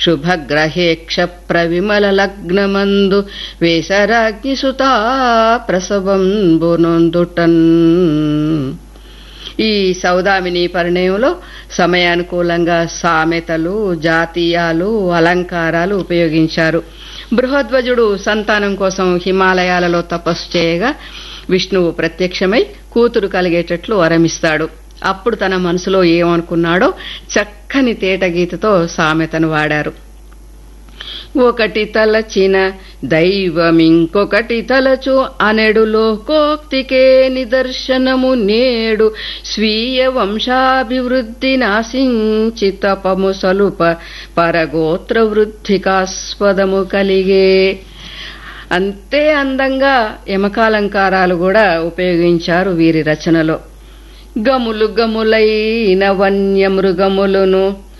శుభగ్రహే క్షప్రవిమల లగ్నమందు వేసరాగ్నిసుతా ప్రసవంబునొందుటన్ ఈ సౌదామిని పరిణయంలో సమయానుకూలంగా సామెతలు జాతీయాలు అలంకారాలు ఉపయోగించారు బృహధ్వజుడు సంతానం కోసం హిమాలయాలలో తపస్సు చేయగా విష్ణువు ప్రత్యక్షమై కూతురు కలిగేటట్లు వరమిస్తాడు అప్పుడు తన మనసులో ఏమనుకున్నాడో చక్కని తేటగీతతో సామెతను వాడారు ఒకటి తలచిన దైవమింకొకటి తలచు అనెడు లోకోక్తికే నిదర్శనము నేడు స్వీయ వంశాభివృద్ధి నాశించి తపము సలుప పరగోత్ర వృద్ధికాస్పదము కలిగే అంతే అందంగా యమకాలంకారాలు కూడా ఉపయోగించారు వీరి రచనలో గములు గములైన వన్యమృగములను